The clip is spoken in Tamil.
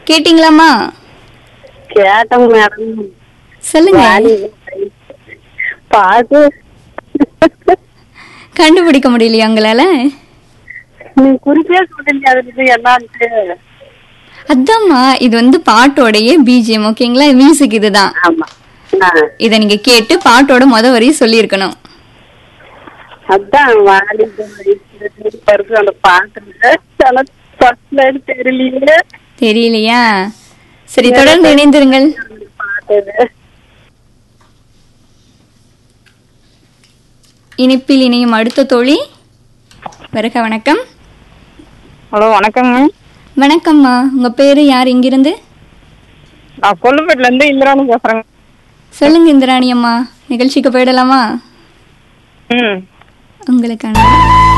கேட்டிங்களாம்மா கேட்டோம் மேடம் சொல்லுங்க பாட்டு கண்டுபிடிக்க முடியலையா உங்களால நீ குறிப்பே சொல்லுங்க அதுக்கு என்னான்ட்டு அதாம்மா இது வந்து பாட்டோடைய பிஜிஎம் ஓகேங்களா மியூசிக் இதுதான் ஆமா ஆ, இத நீங்க கேட்டு பாட்டோட முத வரையும் சொல்லியிருக்கணும் அதான் வாடி பருப்பு அந்த பாட்டு ஆனா ஃபர்ஸ்ட்ல தெரியலையே தெரியலையா சரி தொடர்ந்து இணைந்திருங்கள் பாட்டு இனிப்பில் இணையும் அடுத்த தோழி வருக வணக்கம் ஹலோ வணக்கங்க வணக்கம்மா உங்க பேரு யார் இங்கிருந்து நான் கொல்லுப்பேட்டில இருந்து இந்திராணி பேசுறேங்க சொல்லுங்க இந்திராணி அம்மா நிகழ்ச்சிக்கு போயிடலாமா ம் உங்களுக்கான